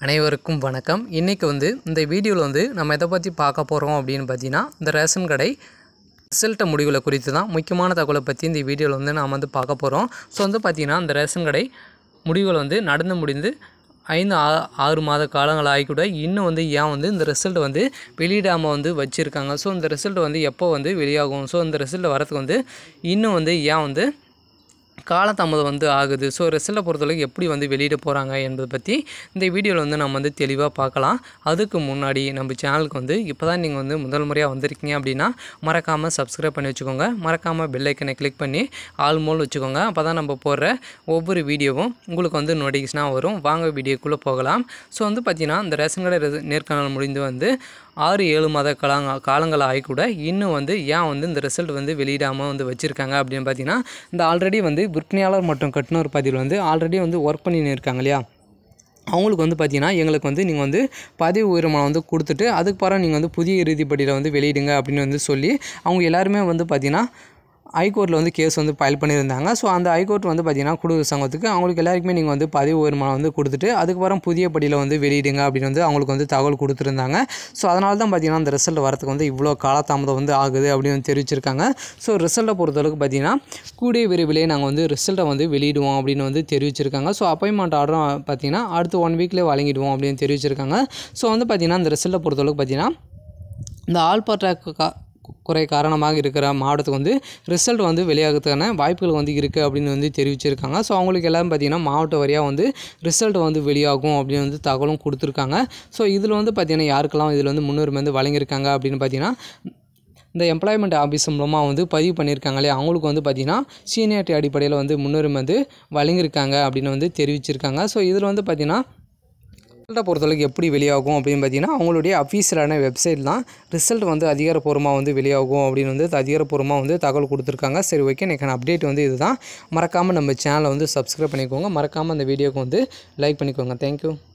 அனைவருக்கும் வணக்கம் இன்றைக்கி வந்து இந்த வீடியோவில் வந்து நம்ம எதை பற்றி பார்க்க போகிறோம் அப்படின்னு பார்த்தீங்கன்னா இந்த ரேஷன் கடை ரிசல்ட்டை முடிவுகளை குறித்து தான் முக்கியமான தகவலை பற்றி இந்த வீடியோவில் வந்து நாம் வந்து பார்க்க போகிறோம் ஸோ வந்து பார்த்திங்கன்னா இந்த ரேஷன் கடை முடிவுகள் வந்து நடந்து முடிந்து ஐந்து ஆ ஆறு மாத காலங்கள் ஆகி கூட இன்னும் வந்து ஏன் வந்து இந்த ரிசல்ட் வந்து வெளியிடாமல் வந்து வச்சுருக்காங்க ஸோ இந்த ரிசல்ட் வந்து எப்போ வந்து வெளியாகும் ஸோ இந்த ரிசல்ட் வரதுக்கு வந்து இன்னும் வந்து ஏன் வந்து காலதாமதம் வந்து ஆகுது ஸோ ரிசல்ட்டை பொறுத்தளவுக்கு எப்படி வந்து வெளியிட போகிறாங்க என்பதை பற்றி இந்த வீடியோவில் வந்து நம்ம வந்து தெளிவாக பார்க்கலாம் அதுக்கு முன்னாடி நம்ம சேனலுக்கு வந்து இப்போ தான் நீங்கள் வந்து முதல் முறையாக வந்திருக்கீங்க அப்படின்னா மறக்காமல் சப்ஸ்கிரைப் பண்ணி வச்சுக்கோங்க மறக்காமல் பெல் ஐக்கனை கிளிக் பண்ணி ஆல் மோல் வச்சுக்கோங்க அப்போ தான் நம்ம போடுற ஒவ்வொரு வீடியோவும் உங்களுக்கு வந்து நோட்டிஃபிகேஷனாக வரும் வாங்க வீடியோக்குள்ளே போகலாம் ஸோ வந்து பார்த்திங்கன்னா இந்த ரேஷன் கடை ரெச- நேர்காணல் முடிந்து வந்து ஆறு ஏழு மாத காலங்க காலங்கள் ஆகி கூட இன்னும் வந்து ஏன் வந்து இந்த ரிசல்ட் வந்து வெளியிடாமல் வந்து வச்சுருக்காங்க அப்படின்னு பார்த்தீங்கன்னா இந்த ஆல்ரெடி வந்து விற்பனையாளர் மற்றும் கட்டுனர் பதிவில் வந்து ஆல்ரெடி வந்து ஒர்க் பண்ணின்னு இருக்காங்க இல்லையா அவங்களுக்கு வந்து பார்த்தீங்கன்னா எங்களுக்கு வந்து நீங்கள் வந்து பதிவு உயரமான வந்து கொடுத்துட்டு அதுக்கு பிறகு நீங்கள் வந்து புதிய இறுதிப்படியில் வந்து வெளியிடுங்க அப்படின்னு வந்து சொல்லி அவங்க எல்லாருமே வந்து பார்த்தீங்கன்னா ஹைகோர்ட்டில் வந்து கேஸ் வந்து ஃபைல் பண்ணியிருந்தாங்க ஸோ அந்த ஹைகோர்ட் வந்து பார்த்தீங்கன்னா குடியுரிமை சங்கத்துக்கு அவங்களுக்கு எல்லாருக்குமே நீங்கள் வந்து பதிவு உயர்மானம் வந்து கொடுத்துட்டு அதுக்கப்புறம் புதிய படியில் வந்து வெளியிடுங்க அப்படின்னு வந்து அவங்களுக்கு வந்து தகவல் கொடுத்துருந்தாங்க ஸோ அதனால தான் பார்த்தீங்கன்னா அந்த ரிசல்ட் வரதுக்கு வந்து இவ்வளோ காலதாமதம் வந்து ஆகுது அப்படின்னு வந்து தெரிவிச்சிருக்காங்க ஸோ ரிசல்ட்டை பொறுத்தளவுக்கு பார்த்தீங்கன்னா கூடிய விரைவிலே நாங்கள் வந்து ரிசல்ட்டை வந்து வெளியிடுவோம் அப்படின்னு வந்து தெரிவிச்சிருக்காங்க ஸோ அப்பாயின்மெண்ட் ஆர்டரும் பார்த்தீங்கன்னா அடுத்த ஒன் வீக்லேயே வழங்கிடுவோம் அப்படின்னு தெரிவிச்சிருக்காங்க ஸோ வந்து பார்த்தீங்கன்னா இந்த ரிசல்ட்டை பொறுத்தளவுக்கு பார்த்தீங்கன்னா இந்த ஆல்பாட்ராக் கா குறை காரணமாக இருக்கிற மாவட்டத்துக்கு வந்து ரிசல்ட் வந்து வெளியாகிறதுக்கான வாய்ப்புகள் வந்து இருக்குது அப்படின்னு வந்து தெரிவிச்சிருக்காங்க ஸோ அவங்களுக்கு எல்லாரும் பார்த்தீங்கன்னா மாவட்ட வாரியாக வந்து ரிசல்ட் வந்து வெளியாகும் அப்படின்னு வந்து தகவலும் கொடுத்துருக்காங்க ஸோ இதில் வந்து பார்த்தீங்கன்னா யாருக்கெல்லாம் இதில் வந்து முன்னுரிமை வந்து வழங்கியிருக்காங்க அப்படின்னு பார்த்தீங்கன்னா இந்த எம்ப்ளாய்மெண்ட் ஆஃபீஸ் மூலமாக வந்து பதிவு பண்ணியிருக்காங்களே அவங்களுக்கு வந்து பார்த்திங்கன்னா சீனியாரிட்டி அடிப்படையில் வந்து முன்னுரிமை வந்து வழங்கியிருக்காங்க அப்படின்னு வந்து தெரிவிச்சிருக்காங்க ஸோ இதில் வந்து பார்த்திங்கன்னா ரிசல்ட்டை பொறுத்தளவுக்கு எப்படி வெளியாகும் அப்படின்னு பார்த்தீங்கன்னா அவங்களுடைய அஃபீஷியலான வெப்சைட் தான் ரிசல்ட் வந்து அதிகாரப்பூர்வமாக வந்து வெளியாகும் அப்படின்னு வந்து அதிகாரப்பூர்வமாக வந்து தகவல் கொடுத்துருக்காங்க சரி ஓகே எனக்கு அப்டேட் வந்து இதுதான் மறக்காமல் நம்ம சேனலை வந்து சப்ஸ்கிரைப் பண்ணிக்கோங்க மறக்காமல் அந்த வீடியோக்கு வந்து லைக் பண்ணிக்கோங்க தேங்க்யூ